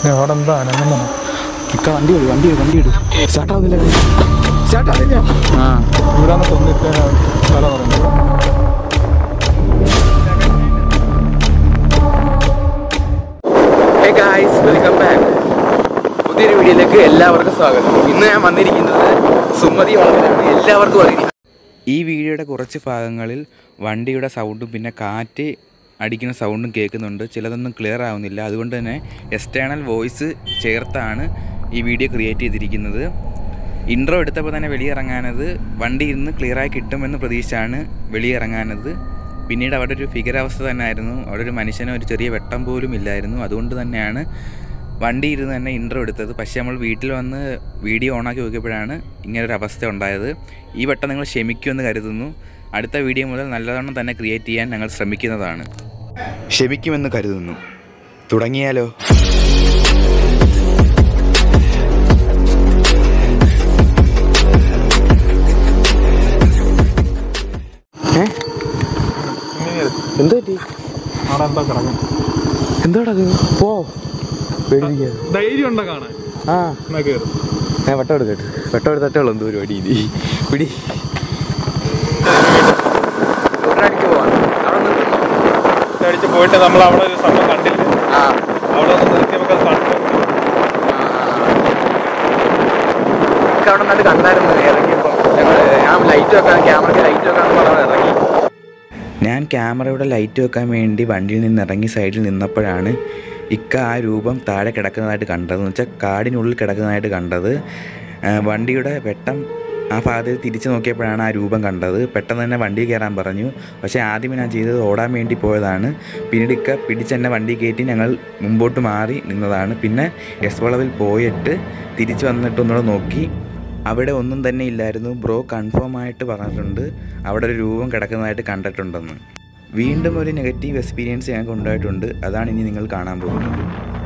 അവിടെ എന്താ അനങ്ങുന്നു ഇക്ക വണ്ടി വിടും വണ്ടി വിടും വണ്ടി വിടും സ്റ്റാർട്ടാവുന്നില്ല സ്റ്റാർട്ടാവുന്നില്ല ആ ഇവിടെ തൊന്നിട്ട് സ്ഥല പറയുന്നത് ഹേ ഗായ്സ് വെൽക്കം ബാക്ക് പുതിയൊരു വീഡിയോയിലേക്ക് എല്ലാവർക്കും സ്വാഗതം ഇന്ന് ഞാൻ വന്നിരിക്കുന്നത് സുമതി വളവിലാണ് എല്ലാവർക്കും അറിയാം ഈ വീഡിയോയുടെ കുറച്ച് ഭാഗങ്ങളിൽ വണ്ടിയുടെ സൗണ്ടും പിന്നെ കാറ്റ് അടിക്കുന്ന സൗണ്ടും കേൾക്കുന്നുണ്ട് ചിലതൊന്നും ക്ലിയർ ആവുന്നില്ല അതുകൊണ്ട് തന്നെ എക്സ്റ്റേണൽ വോയിസ് ചേർത്താണ് ഈ വീഡിയോ ക്രിയേറ്റ് ചെയ്തിരിക്കുന്നത് ഇൻട്രോ എടുത്തപ്പോൾ തന്നെ വെളിയിറങ്ങാനത് വണ്ടി ഇരുന്ന് ക്ലിയറായി കിട്ടുമെന്ന് പ്രതീക്ഷിച്ചാണ് വെളിയിറങ്ങാനത് പിന്നീട് അവിടെ ഒരു ഫിഗരാവസ്ഥ തന്നെ ആയിരുന്നു അവിടെ ഒരു മനുഷ്യന് ഒരു ചെറിയ വെട്ടം പോലും ഇല്ലായിരുന്നു അതുകൊണ്ട് തന്നെയാണ് വണ്ടി ഇരുന്ന് തന്നെ ഇൻട്രോ എടുത്തത് പക്ഷേ നമ്മൾ വീട്ടിൽ വന്ന് വീഡിയോ ഓണാക്കി നോക്കിയപ്പോഴാണ് ഇങ്ങനൊരു അവസ്ഥ ഉണ്ടായത് ഈ വട്ടം നിങ്ങൾ ക്ഷമിക്കുമെന്ന് കരുതുന്നു അടുത്ത വീഡിയോ മുതൽ നല്ലവണ്ണം തന്നെ ക്രിയേറ്റ് ചെയ്യാൻ ഞങ്ങൾ ശ്രമിക്കുന്നതാണ് ക്ഷമിക്കുമെന്ന് കരുതുന്നു തുടങ്ങിയാലോ എന്താ പറ്റി അവിടെ എന്താ കിടക്കും എന്താടാ പോ പേടിപ്പിക്കാതെ ധൈര്യം ഉണ്ടോ കാണാൻ ആ എന്നാ കയറും ഞാൻ വെട്ടം എടുക്കട്ടെ വെട്ടം എടുത്തിട്ടേ ഉള്ളൂ എന്തോ പരിപാടി ഇനി പിടി അടിച്ച് പോയിട്ട് നമ്മൾ അവിടെ ഒരു സംഭവം കണ്ടില്ല ആ അവിടെ ഒന്ന് നിർത്തി നമുക്ക് അത് കണ്ടു ഒക്കെ അവിടെ നന്നായിട്ട് കണ്ടായിരുന്നു ഇറങ്ങിയപ്പോൾ ഞങ്ങൾ ഞാൻ ലൈറ്റ് വെക്കാൻ ക്യാമറയ്ക്ക് ലൈറ്റ് വെക്കാന്ന് പറഞ്ഞാൽ ഇറങ്ങി ഞാൻ ക്യാമറയുടെ ലൈറ്റ് വെക്കാൻ വേണ്ടി വണ്ടിയിൽ നിന്ന് ഇറങ്ങി സൈഡിൽ നിന്നപ്പോഴാണ് ഇക്ക ആ രൂപം താഴെ കിടക്കുന്നതായിട്ട് കണ്ടതെന്ന് വെച്ചാൽ കാടിനുള്ളിൽ കിടക്കുന്നതായിട്ട് കണ്ടത് ആ, വണ്ടിയുടെ വെട്ടം ആ ഭാഗത്ത് തിരിച്ചു നോക്കിയപ്പോഴാണ് ആ രൂപം കണ്ടത് പെട്ടെന്ന് തന്നെ വണ്ടിയിൽ കയറാൻ പറഞ്ഞു പക്ഷേ ആദ്യം ഞാൻ ചെയ്തത് ഓടാൻ വേണ്ടി പോയതാണ് പിന്നീട് ഇക്ക പിടിച്ചെന്നെ വണ്ടി കയറ്റി ഞങ്ങൾ മുമ്പോട്ട് മാറി നിന്നതാണ് പിന്നെ എസ് വളവിൽ പോയിട്ട് തിരിച്ചു വന്നിട്ട് ഒന്നുകൂടെ നോക്കി അവിടെ ഒന്നും തന്നെ ഇല്ലായിരുന്നു ബ്രോ കൺഫേം ആയിട്ട് പറഞ്ഞിട്ടുണ്ട് അവിടെ ഒരു രൂപം കിടക്കുന്നതായിട്ട് കണ്ടിട്ടുണ്ടെന്ന് വീണ്ടും ഒരു നെഗറ്റീവ് എക്സ്പീരിയൻസ് ഞങ്ങൾക്ക് ഉണ്ടായിട്ടുണ്ട് അതാണ് ഇനി നിങ്ങൾ കാണാൻ പോകുന്നത്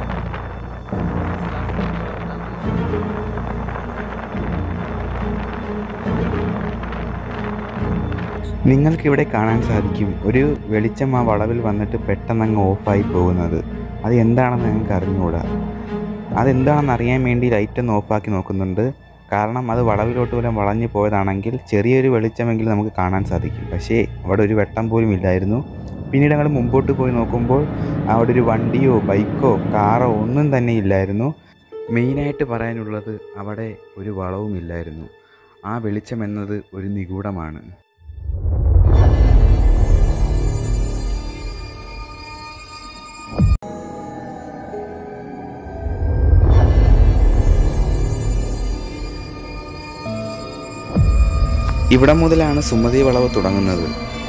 നിങ്ങൾക്കിവിടെ കാണാൻ സാധിക്കും ഒരു വെളിച്ചം ആ വളവിൽ വന്നിട്ട് പെട്ടെന്ന് അങ്ങ് ഓഫായി പോകുന്നത് അത് എന്താണെന്ന് ഞങ്ങൾക്ക് അറിഞ്ഞുകൂടാ അതെന്താണെന്ന് അറിയാൻ വേണ്ടി ലൈറ്റ് ഒന്ന് ഓഫാക്കി നോക്കുന്നുണ്ട് കാരണം അത് വളവിലോട്ട് പോലും വളഞ്ഞു പോയതാണെങ്കിൽ ചെറിയൊരു വെളിച്ചമെങ്കിലും നമുക്ക് കാണാൻ സാധിക്കും പക്ഷേ അവിടെ ഒരു വെട്ടം പോലും ഇല്ലായിരുന്നു പിന്നീട് ഞങ്ങൾ മുമ്പോട്ട് പോയി നോക്കുമ്പോൾ അവിടെ ഒരു വണ്ടിയോ ബൈക്കോ കാറോ ഒന്നും തന്നെ ഇല്ലായിരുന്നു മെയിനായിട്ട് പറയാനുള്ളത് അവിടെ ഒരു വളവും ഇല്ലായിരുന്നു ആ വെളിച്ചം എന്നത് ഒരു നിഗൂഢമാണ് ഇവിടം മുതലാണ് സുമതി വളവ് തുടങ്ങുന്നത്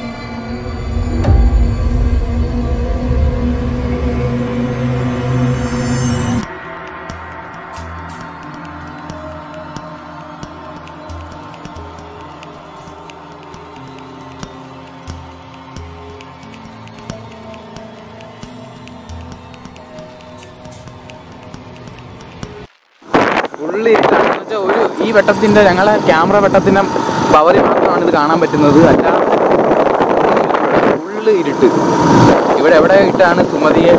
ഫുള്ള് ഇരുട്ടാണെന്ന് വെച്ചാൽ ഒരു ഈ വെട്ടത്തിന്റെ ഞങ്ങളെ ക്യാമറ വെട്ടത്തിന്റെ പവർ മാത്രമാണ് ഇത് കാണാൻ പറ്റുന്നത് അല്ല ഫുള്ള് ഇരുട്ട് ഇവിടെ എവിടെ ഇട്ടാണ് സുമതിയെ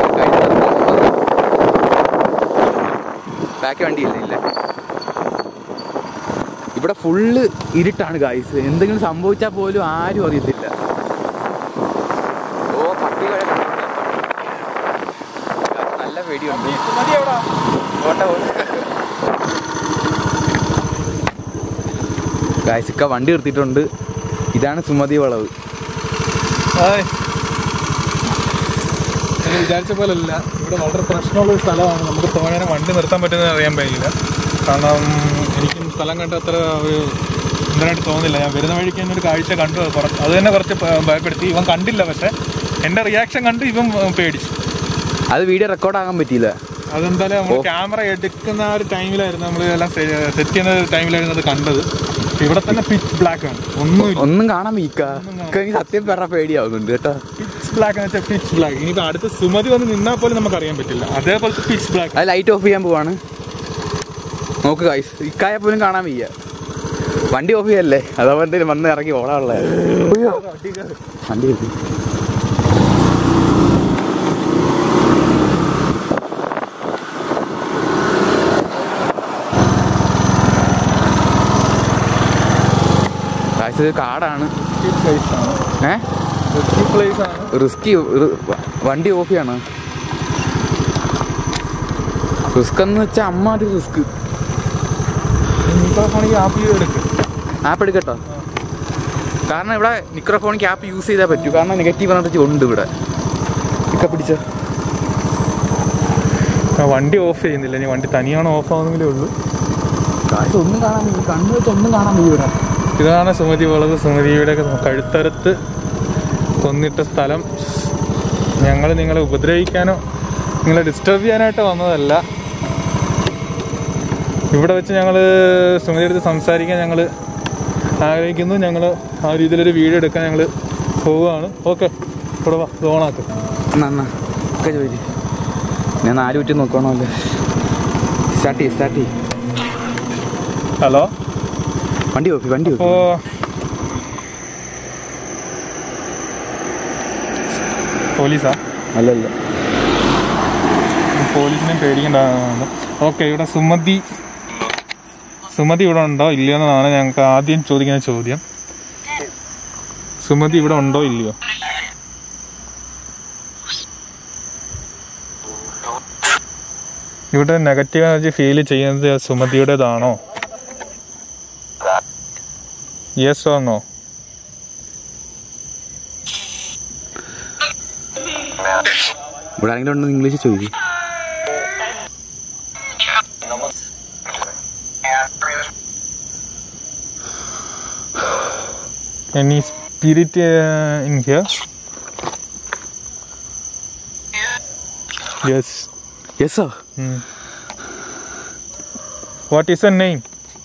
ബാക്കി വണ്ടിയില്ല ഇല്ല ഇവിടെ ഫുള്ള് ഇരുട്ടാണ് ഗായ്സ് എന്തെങ്കിലും സംഭവിച്ചാൽ പോലും ആരും അറിയത്തില്ല ഓ പട്ടി വരെ നല്ല പേടിയുണ്ട് ഓട്ടെ ഓട്ടെ ഗായ്സിക്ക വണ്ടി നിർത്തിയിട്ടുണ്ട് ഇതാണ് സുമതി വളവ് ഹായ്. ഞാൻ വിചാരിച്ച പോലെ അല്ല ഇവിടെ വളരെ പ്രശ്നമുള്ള ഒരു സ്ഥലമാണ് നമുക്ക് തോനെ വണ്ടി നിർത്താൻ പറ്റുന്നത് അറിയാൻ കഴിയില്ല കാരണം എനിക്കും സ്ഥലം കണ്ട അത്ര ഒരു ഇതായിട്ട് തോന്നുന്നില്ല ഞാൻ വരുന്ന വഴിക്ക് തന്നെ ഒരു കാഴ്ച കണ്ടു അത് കുറച്ച് അത് തന്നെ കുറച്ച് ഭ- ഭയപ്പെടുത്തി ഇവൻ കണ്ടില്ല പക്ഷെ എൻ്റെ റിയാക്ഷൻ കണ്ട് ഇവൻ ഏർ, പേടിച്ചു അത് വീഡിയോ റെക്കോർഡ് ആകാൻ പറ്റിയില്ല അതെന്തായാലും നമ്മൾ ക്യാമറ എടുക്കുന്ന ആ ഒരു ടൈമിലായിരുന്നു നമ്മൾ എല്ലാം സെറ്റ് ചെയ്യുന്ന ടൈമിലായിരുന്നു അത് കണ്ടത് ഇവിടെ തന്നെ പിച്ച് ബ്ലാക്ക് ആണ് ഒന്നുമില്ല ഒന്നും കാണാൻ വീക്ക എനിക്ക് സത്യം പറഞ്ഞ പേടിയാവുന്നുണ്ട് കേട്ടോ പിച്ച് ബ്ലാക്ക് എന്ന് വെച്ചാൽ പിച്ച് ബ്ലാക്ക് ഇനിയിപ്പോൾ അടുത്ത സുമതി വന്ന് നിന്നാൽ പോലും നമുക്ക് അറിയാൻ പറ്റില്ല അതേപോലത്തെ പിച്ച് ബ്ലാക്ക് അത് ലൈറ്റ് ഓഫ് ചെയ്യാൻ പോവാണ് നോക്ക് ഗൈസ് ഇക്കായ പോലും കാണാൻ വയ്യ വണ്ടി ഓഫ് ചെയ്യല്ലേ അതോ എന്തെങ്കിലും വന്ന് ഇറങ്ങി ഓടാനുള്ള വണ്ടി നിർത്തി. ഇത് കാടാണ് പ്ലേസ് ആണ് ഏ പ്ലേസ് ആണ് റിസ്കി വണ്ടി ഓഫ് ചെയ്യാണ് റിസ്ക് എന്ന് വെച്ചാൽ അമ്മാതി റിസ്ക് മൈക്രോഫോണിക്ക് ആപ്പ് ചെയ്ത് എടുക്കും ആപ്പ് എടുക്കട്ടോ കാരണം ഇവിടെ മിക്രോഫോണിക്ക് ആപ്പ് യൂസ് ചെയ്താൽ പറ്റൂ കാരണം നെഗറ്റീവ് എനർജി ഉണ്ട് ഇവിടെ ഇക്ക പിടിച്ച വണ്ടി ഓഫ് ചെയ്യുന്നില്ല ഇനി വണ്ടി തനിയാണ് ഓഫ് ആവുന്നെങ്കിലേ ഉള്ളൂ കാഴ്ച ഒന്നും കാണാൻ വയ്യ കണ്ണു വെച്ച് ഒന്നും കാണാൻ വയ്യ ഇവിടെ ഇതാണ് സുമതി വളവ് സുമതിയുടെ കഴുത്തരത്ത് കൊന്നിട്ട സ്ഥലം ഞങ്ങൾ നിങ്ങളെ ഉപദ്രവിക്കാനോ നിങ്ങളെ ഡിസ്റ്റർബ് ചെയ്യാനായിട്ട് വന്നതല്ല ഇവിടെ വെച്ച് ഞങ്ങൾ സുമതിയുടെ അടുത്ത് സംസാരിക്കാൻ ഞങ്ങൾ ആഗ്രഹിക്കുന്നു ഞങ്ങൾ ആ രീതിയിലൊരു വീഡിയോ എടുക്കാൻ ഞങ്ങൾ പോവുകയാണ് ഓക്കെ ഇവിടെ വാ ഇത് ഓണാക്ക് എന്നാ എന്നാ ഒക്കെ ജോലി ഞാൻ നാല് കുറ്റി നോക്കണമല്ലേ സ്റ്റാർട്ട് ചെയ്യ് സ്റ്റാർട്ട് ചെയ്യ് ഹലോ വണ്ടി ഓഫ് വണ്ടി ഓഫ് അപ്പോൾ പോലീസാ അല്ലല്ല പോലീസിനെ പേടിക്കേണ്ടതാണ് ഓക്കെ ഇവിടെ സുമതി സുമതി ഇവിടെ ഉണ്ടോ ഇല്ലയോ എന്നതാണ് ഞങ്ങൾക്ക് ആദ്യം ചോദിക്കുന്ന ചോദ്യം സുമതി ഇവിടെ ഉണ്ടോ ഇല്ലയോ ഇവിടെ നെഗറ്റീവ് എനർജി ഫീൽ ചെയ്യുന്നത് സുമതിയുടേതാണോ യെസ് ഓർ നോ ഇവിടെ ആരെങ്കിലും ഉണ്ടെന്ന് ഇംഗ്ലീഷ് ചോദിക്കും Any spirit uh, in here? Yes. യെസ്സോ Hmm. What is her name?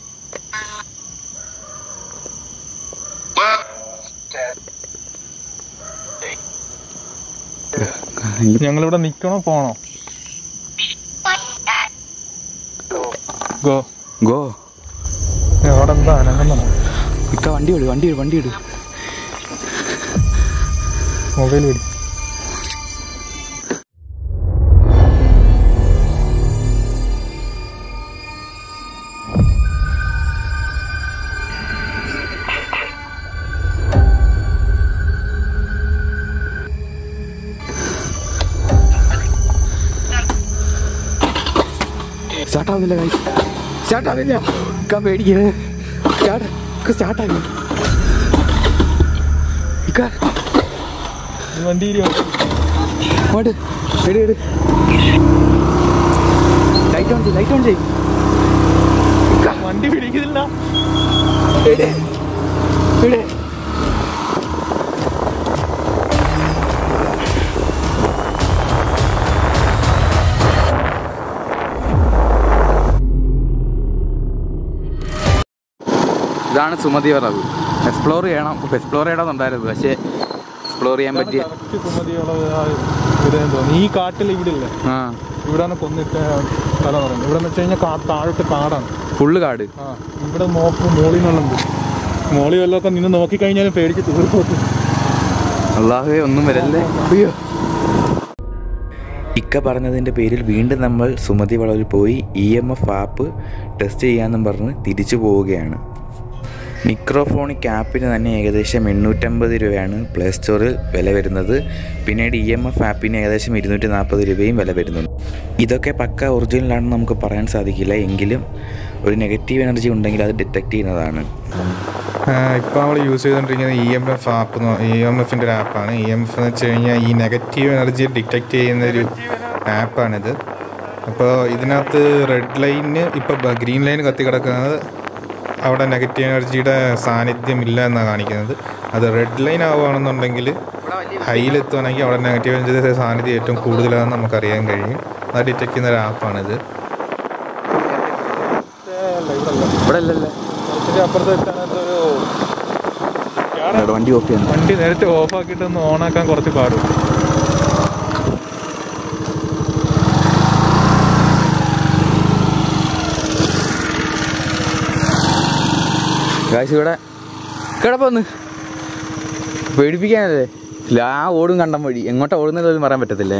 ഞങ്ങളിവിടെ നിൽക്കണോ പോണോ ഗോ ഗോ അവിടെ എന്താ അനങ്ങുന്നോ ഇക്ക വണ്ടി വിട് വണ്ടി വിട് വണ്ടി വിട് മൊബൈൽ പിടി സ്റ്റാർട്ട് ആവുന്നില്ല കൈ സ്റ്റാർട്ട് ആവുന്നില്ല ഇക്ക പേടിക്കുന്നത് സ്റ്റാർട്ട് സ്റ്റാർട്ട് ആയി ഇക്ക വണ്ടി അങ്ങോട്ട് എട് എട് ലൈറ്റ് ഓൺ ചെയ്യ് ലൈറ്റ് ഓൺ ചെയ്യ് വണ്ടി പിടിക്കുന്നില്ല എട് എട് ഇതാണ് സുമതി വളവ് എക്സ്പ്ലോർ ചെയ്യണം എക്സ്പ്ലോർ ചെയ്യണമെന്നുണ്ടായിരുന്നു പക്ഷേ എക്സ്പ്ലോർ ചെയ്യാൻ പറ്റിയ കറക്റ്റ് സുമതിയുള്ളത് ആ ഇതെന്ന് തോന്നുന്നു ഈ കാട്ടിൽ ഇവിടെ ഇല്ലേ ആ ഇവിടാണ് കൊന്നിട്ട സ്ഥലം പറയുന്നത് ഇവിടെ എന്ന് വെച്ച് കഴിഞ്ഞാൽ കാ താഴോട്ട് കാടാണ് ഫുള്ള് കാട് ആ ഇവിടെ നോക്ക് മോളിൽ നിന്നുള്ളത് മോളി വല്ലതൊക്കെ നിന്ന് നോക്കിക്കഴിഞ്ഞാലും പേടിച്ച് തീർക്കും അള്ളാഹുവേ ഒന്നും വരല്ലേ അയ്യോ ഇക്ക പറഞ്ഞതിൻ്റെ പേരിൽ വീണ്ടും നമ്മൾ സുമതി വളവിൽ പോയി E M F app test ചെയ്യാമെന്നും പറഞ്ഞ് തിരിച്ചു പോവുകയാണ് മിക്രോഫോണിക് ആപ്പിന് തന്നെ ഏകദേശം എണ്ണൂറ്റമ്പത് രൂപയാണ് പ്ലേ സ്റ്റോറിൽ വില വരുന്നത് പിന്നീട് ഇ എം എഫ് ആപ്പിന് ഏകദേശം ഇരുന്നൂറ്റി നാൽപ്പത് രൂപയും വില വരുന്നുണ്ട് ഇതൊക്കെ പക്ക ഒറിജിനലാണെന്ന് നമുക്ക് പറയാൻ സാധിക്കില്ല എങ്കിലും ഒരു നെഗറ്റീവ് എനർജി ഉണ്ടെങ്കിൽ അത് ഡിറ്റക്റ്റ് ചെയ്യുന്നതാണ് ഇപ്പോൾ നമ്മൾ യൂസ് ചെയ്തുകൊണ്ടിരിക്കുന്നത് E M F app E M എഫിൻ്റെ ഒരു ആപ്പാണ് ഇ എം എഫ് എന്ന് വെച്ച് കഴിഞ്ഞാൽ ഈ നെഗറ്റീവ് എനർജി ഡിറ്റക്റ്റ് ചെയ്യുന്ന ഒരു ആപ്പാണിത് അപ്പോൾ ഇതിനകത്ത് റെഡ് ലൈനിന് ഇപ്പോൾ ഗ്രീൻ ലൈൻ കത്തി കിടക്കുന്നത് അവിടെ നെഗറ്റീവ് എനർജിയുടെ സാന്നിധ്യം ഇല്ല എന്നാണ് കാണിക്കുന്നത് അത് റെഡ് ലൈൻ ആവുകയാണെന്നുണ്ടെങ്കിൽ ഹൈയിലെത്തുവാണെങ്കിൽ അവിടെ നെഗറ്റീവ് എനർജിയുടെ സാന്നിധ്യം ഏറ്റവും കൂടുതലാണെന്ന് നമുക്കറിയാൻ കഴിയും അത് ഡിറ്റക്ട് ചെയ്യുന്ന ഒരു ആപ്പാണിത് ഇവിടെ അല്ലല്ലേ ഇവിടെ വണ്ടി ഓഫ് ചെയ്യണം വണ്ടി നേരത്തെ ഓഫ് ആക്കിയിട്ട് ഒന്ന് ഓൺ ആക്കാൻ കുറച്ച് പാടും കാശ് ഇവിടെ കിടപ്പൊന്ന് പേടിപ്പിക്കാനല്ലേ ഇല്ല ആ ഓടും കണ്ടം വഴി എങ്ങോട്ടാ ഓടുന്നതെന്ന് പറയാൻ പറ്റത്തില്ലേ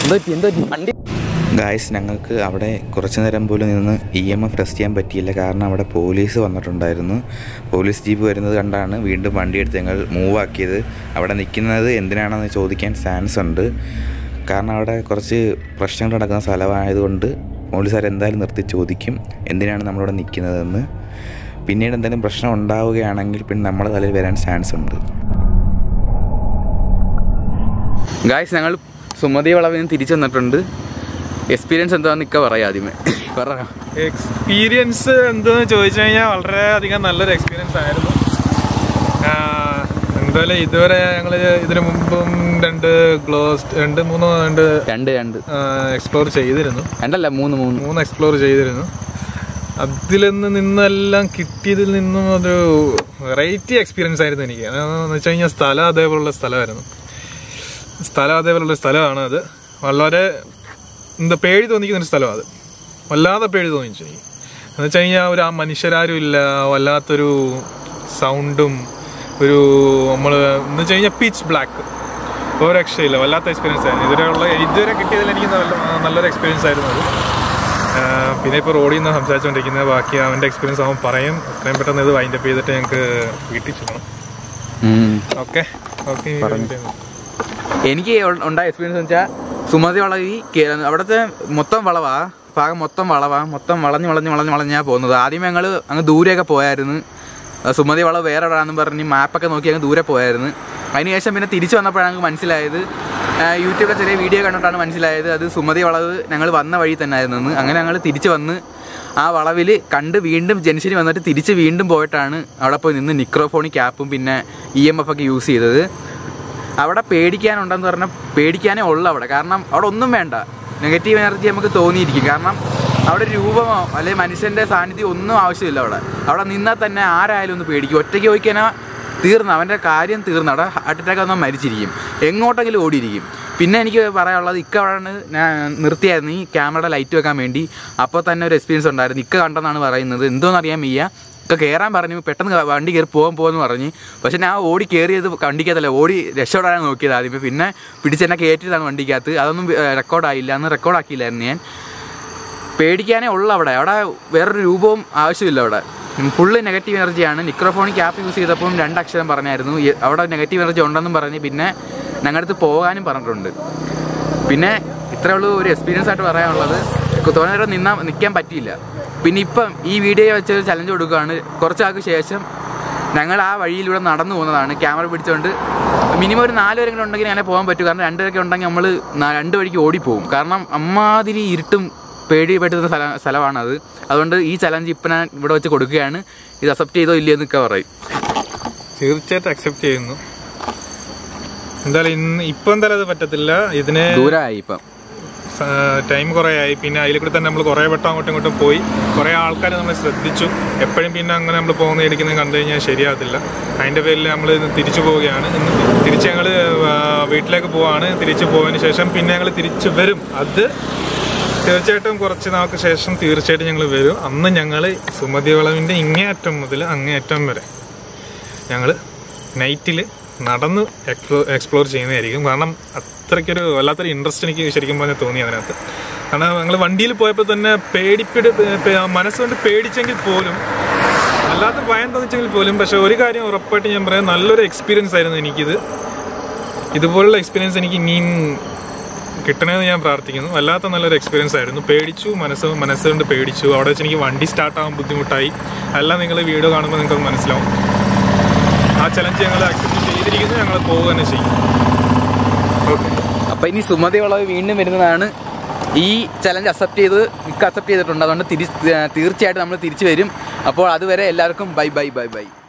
എന്തോ പറ്റി, എന്തോ പറ്റി? വണ്ടി ഗായ്സ് ഞങ്ങൾക്ക് അവിടെ കുറച്ച് നേരം പോലും നിന്ന് ഇ എം എഫ് ടെസ്റ്റ് ചെയ്യാൻ പറ്റിയില്ല കാരണം അവിടെ പോലീസ് വന്നിട്ടുണ്ടായിരുന്നു പോലീസ് ജീപ്പ് വരുന്നത് കണ്ടാണ് വീണ്ടും വണ്ടി എടുത്ത് ഞങ്ങൾ മൂവ് ആക്കിയത് അവിടെ നിൽക്കുന്നത് എന്തിനാണെന്ന് ചോദിക്കാൻ ചാൻസ് ഉണ്ട് കാരണം അവിടെ കുറച്ച് പ്രശ്നങ്ങൾ നടക്കുന്ന സ്ഥലമായതുകൊണ്ട് പോലീസുകാർ എന്തായാലും നിർത്തി ചോദിക്കും എന്തിനാണ് നമ്മളിവിടെ നിൽക്കുന്നതെന്ന് പിന്നീട് എന്തെങ്കിലും പ്രശ്നം ഉണ്ടാവുകയാണെങ്കിൽ പിന്നെ നമ്മുടെ തലയിൽ വരാൻ ചാൻസ് ഉണ്ട് ഗായ്സ് ഞങ്ങൾ സുമതി വളവിൽ നിന്ന് തിരിച്ചു വന്നിട്ടുണ്ട് എക്സ്പീരിയൻസ് എന്താണെന്ന് ഇക്ക പറയാം ആദ്യമേ പറ എക്സ്പീരിയൻസ് എന്തെന്ന് ചോദിച്ചു കഴിഞ്ഞാൽ വളരെ അധികം നല്ലൊരു എക്സ്പീരിയൻസ് ആയിരുന്നു ആഹ് എന്തായാലും ഇതുവരെ ഞങ്ങൾ ഇതിനു മുമ്പും രണ്ട് ഗ്ലോസ് രണ്ട് മൂന്ന് രണ്ട് രണ്ട് രണ്ട് എക്സ്പ്ലോർ ചെയ്തിരുന്നു രണ്ടല്ല മൂന്ന് മൂന്ന് മൂന്ന് എക്സ്പ്ലോർ ചെയ്തിരുന്നു അതിൽ നിന്ന് നിന്നെല്ലാം കിട്ടിയതിൽ നിന്നും ഒരു വെറൈറ്റി എക്സ്പീരിയൻസ് ആയിരുന്നു എനിക്ക് എന്ന് വെച്ച് കഴിഞ്ഞാൽ സ്ഥലം അതേപോലുള്ള സ്ഥലമായിരുന്നു സ്ഥലം അതേപോലുള്ള സ്ഥലമാണ് അത് വളരെ എന്താ പേടി തോന്നിക്കുന്ന ഒരു സ്ഥലമാണ് അത് വല്ലാതെ പേടി തോന്നിച്ചു എനിക്ക് എന്ന് വെച്ച് കഴിഞ്ഞാൽ ഒരു ആ മനുഷ്യരാരും ഇല്ല വല്ലാത്തൊരു സൗണ്ടും ഒരു നമ്മൾ എന്ന് വെച്ച് കഴിഞ്ഞാൽ പിച്ച് ബ്ലാക്ക് ഒരു രക്ഷയില്ല വല്ലാത്ത എക്സ്പീരിയൻസ് ആയിരുന്നു ഇതുവരെയുള്ള ഇതുവരെ കിട്ടിയതിൽ എനിക്ക് നല്ല- നല്ലൊരു എക്സ്പീരിയൻസ് ആയിരുന്നു അത് ആഹ് പിന്നെ ഇപ്പോൾ റോഡിൽ നിന്ന് സംസാരിച്ചുകൊണ്ടിരിക്കുന്നത് ബാക്കി അവൻ്റെ എക്സ്പീരിയൻസ് അവൻ പറയും എത്രയും പെട്ടെന്ന് ഇത് വൈൻഡപ്പ് ചെയ്തിട്ട് ഞങ്ങൾക്ക് വീട്ടിൽ ചെല്ലണം ഉം. ഓക്കെ ഓക്കെ എനിക്ക് ഉ- ഉണ്ടായ എക്സ്പീരിയൻസ് എന്ന് വെച്ചാൽ സുമതി വളവി കേ- അവിടുത്തെ മൊത്തം വളവാ ഭാഗം മൊത്തം വളവാ മൊത്തം വളഞ്ഞ് വളഞ്ഞ് വളഞ്ഞ് വളഞ്ഞാ പോകുന്നത് ആദ്യമേ ഞങ്ങൾ അങ്ങ് ദൂരെയൊക്കെ പോയായിരുന്നു ആ സുമതി വളവ് വേറെ എവിടെയാണെന്ന് പറഞ്ഞ് മാപ്പൊക്കെ നോക്കി അങ്ങ് ദൂരെ പോയായിരുന്നു അതിനുശേഷം പിന്നെ തിരിച്ചു വന്നപ്പോഴാണ് ഞങ്ങൾക്ക് മനസ്സിലായത് ആ, യൂട്യൂബിലെ ചെറിയ വീഡിയോ കണ്ടിട്ടാണ് മനസ്സിലായത് അത് സുമതി വളവ് ഞങ്ങൾ വന്ന വഴി തന്നെ ആയിരുന്നു അങ്ങനെ ഞങ്ങൾ തിരിച്ചു വന്ന് ആ വളവിൽ കണ്ട് വീണ്ടും ജംഗ്ഷനിൽ വന്നിട്ട് തിരിച്ച് വീണ്ടും പോയിട്ടാണ് അവിടെ പോയി നിന്ന് നിക്രോഫോണി ക്യാപ്പും പിന്നെ ഇ എം എഫ് ഒക്കെ യൂസ് ചെയ്തത് അവിടെ പേടിക്കാനുണ്ടെന്ന് പറഞ്ഞാൽ പേടിക്കാനേ ഉള്ളു അവിടെ കാരണം അവിടെ ഒന്നും വേണ്ട നെഗറ്റീവ് എനർജി നമുക്ക് തോന്നിയിരിക്കും കാരണം അവിടെ രൂപമോ അല്ലെങ്കിൽ മനുഷ്യന്റെ സാന്നിധ്യം ഒന്നും ആവശ്യമില്ല അവിടെ അവിടെ നിന്നാൽ തന്നെ ആരായാലും ഒന്ന് പേടിക്കും ഒറ്റയ്ക്ക് പോയി കഴിഞ്ഞാൽ തീർന്നു അവൻ്റെ കാര്യം തീർന്നു അവിടെ ഹാർട്ട് അറ്റാക്ക് വന്നാൽ മരിച്ചിരിക്കും എങ്ങോട്ടെങ്കിലും ഓടിയിരിക്കും പിന്നെ എനിക്ക് പറയാനുള്ളത് ഇക്ക അവിടെ ഞാൻ നിർത്തിയായിരുന്നു ഈ ക്യാമറയുടെ ലൈറ്റ് വെക്കാൻ വേണ്ടി അപ്പോൾ തന്നെ ഒരു എക്സ്പീരിയൻസ് ഉണ്ടായിരുന്നു ഇക്ക കണ്ടെന്നാണ് പറയുന്നത് എന്തോന്ന് അറിയാൻ വയ്യ ഒക്കെ കയറാൻ പറഞ്ഞു പെട്ടെന്ന് ക- വണ്ടി കയറി പോകാൻ പോകുമെന്ന് പറഞ്ഞ് പക്ഷെ ഞാൻ ഓടി കയറിയത് വണ്ടിക്കകത്തല്ല ഓടി രക്ഷപ്പെടാൻ നോക്കിയത് ആദ്യം പിന്നെ പിടിച്ചെന്നെ കയറ്റിയതാണ് വണ്ടിക്കകത്ത് അതൊന്നും റെക്കോർഡായില്ല അന്ന് റെക്കോർഡാക്കിയില്ലായിരുന്നു ഞാൻ പേടിക്കാനേ ഉള്ളു അവിടെ അവിടെ വേറൊരു രൂപവും ആവശ്യമില്ല അവിടെ ഫുള്ള് നെഗറ്റീവ് എനർജിയാണ് നിക്രോഫോണിക് ആപ്പ് യൂസ് ചെയ്തപ്പം രണ്ട് അക്ഷരം പറഞ്ഞായിരുന്നു ഈ- അവിടെ നെഗറ്റീവ് എനർജി ഉണ്ടെന്നും പറഞ്ഞ് പിന്നെ ഞങ്ങളുടെ അടുത്ത് പോകാനും പറഞ്ഞിട്ടുണ്ട് പിന്നെ ഇത്രേ ഉള്ളൂ ഒരു എക്സ്പീരിയൻസ് ആയിട്ട് പറയാനുള്ളത് തോന്നെ നേരം നിന്നാ നിൽക്കാൻ പറ്റിയില്ല പിന്നെ ഇപ്പം ഈ വീഡിയോ വെച്ച് ഒരു ചലഞ്ച് കൊടുക്കുകയാണ് കുറച്ചാൾക്ക് ശേഷം ഞങ്ങൾ ആ വഴിയിലൂടെ നടന്നു പോകുന്നതാണ് ക്യാമറ പിടിച്ചുകൊണ്ട് മിനിമം ഒരു നാല് പേരെങ്കിലും ഉണ്ടെങ്കിൽ അങ്ങനെ പോകാൻ പറ്റും കാരണം രണ്ട് പേരൊക്കെ ഉണ്ടെങ്കിൽ നമ്മൾ രണ്ട് വഴിക്ക് ഓടിപ്പോവും കാരണം അമ്മാതിരി ഇരുട്ടും പേടി പെട്ടുന്ന സ്ഥല സ്ഥലമാണത് അതുകൊണ്ട് ഈ ചലഞ്ച് ഇപ്പം ഞാൻ ഇവിടെ വെച്ച് കൊടുക്കുകയാണ് ഇത് അക്സെപ്റ്റ് ചെയ്തോ ഇല്ലയോ എന്നൊക്കെ പറയും തീർച്ചയായിട്ടും അക്സെപ്റ്റ് ചെയ്യുന്നു എന്തായാലും ഇന്ന് ഇപ്പൊ എന്തായാലും അത് പറ്റത്തില്ല ഇതിന് ദൂരമായി ഇപ്പം ടൈം കുറേ ആയി പിന്നെ അതിൽ കൂടി തന്നെ നമ്മൾ കുറേ വട്ടം അങ്ങോട്ടും ഇങ്ങോട്ടും പോയി കുറേ ആൾക്കാർ നമ്മൾ ശ്രദ്ധിച്ചു എപ്പോഴും പിന്നെ അങ്ങനെ നമ്മൾ പോകുന്ന ഇരിക്കുന്നത് കണ്ടു കഴിഞ്ഞാൽ ശരിയാകത്തില്ല അതിൻ്റെ പേരിൽ നമ്മൾ ഇന്ന് തിരിച്ചു പോവുകയാണ് ഇന്ന് തിരിച്ച് ഞങ്ങൾ വീട്ടിലേക്ക് പോവാണ് തിരിച്ചു പോയതിന് ശേഷം പിന്നെ ഞങ്ങൾ തിരിച്ചു വരും അത് തീർച്ചയായിട്ടും കുറച്ച് നാൾക്ക് ശേഷം തീർച്ചയായിട്ടും ഞങ്ങൾ വരും അന്ന് ഞങ്ങൾ സുമതി വളവിൻ്റെ ഇങ്ങേയറ്റം മുതൽ അങ്ങേയറ്റം വരെ ഞങ്ങൾ നൈറ്റിൽ നടന്ന് എക്സ്പ്ലോ എക്സ്പ്ലോർ ചെയ്യുന്നതായിരിക്കും കാരണം അത്രയ്ക്കൊരു വല്ലാത്തൊരു ഇൻട്രസ്റ്റ് എനിക്ക് ശരിക്കും പറഞ്ഞാൽ തോന്നി അതിനകത്ത് കാരണം ഞങ്ങൾ വണ്ടിയിൽ പോയപ്പോൾ തന്നെ പേടിപ്പിട് മനസ്സുകൊണ്ട് പേടിച്ചെങ്കിൽ പോലും വല്ലാത്ത ഭയം തോന്നിച്ചെങ്കിൽ പോലും പക്ഷെ ഒരു കാര്യം ഉറപ്പായിട്ട് ഞാൻ പറയാം നല്ലൊരു എക്സ്പീരിയൻസ് ആയിരുന്നു എനിക്കിത് ഇതുപോലുള്ള എക്സ്പീരിയൻസ് എനിക്ക് ഇനിയും കിട്ടണമെന്ന് ഞാൻ പ്രാർത്ഥിക്കുന്നു വല്ലാത്ത നല്ലൊരു എക്സ്പീരിയൻസ് ആയിരുന്നു പേടിച്ചു മനസ്സ് മനസ്സുകൊണ്ട് പേടിച്ചു അവിടെ വെച്ച് എനിക്ക് വണ്ടി സ്റ്റാർട്ടാകാൻ ബുദ്ധിമുട്ടായി എല്ലാം നിങ്ങൾ വീഡിയോ കാണുമ്പോൾ നിങ്ങൾക്ക് മനസ്സിലാവും ആ ചലഞ്ച് ഞങ്ങൾ അക്സെപ്റ്റ് ചെയ്തിരിക്കുന്നു ഞങ്ങൾ പോവുക തന്നെ ചെയ്യും ഓക്കെ അപ്പൊ ഇനി സുമതി വളവ് വീണ്ടും വരുന്നതാണ് ഈ ചലഞ്ച് അക്സെപ്റ്റ് ചെയ്ത് മിക്ക അക്സെപ്റ്റ് ചെയ്തിട്ടുണ്ട് അതുകൊണ്ട് തിരി തീർച്ചയായിട്ടും നമ്മൾ തിരിച്ചു വരും അപ്പോൾ അതുവരെ എല്ലാവർക്കും ബൈ ബൈ ബൈ ബൈ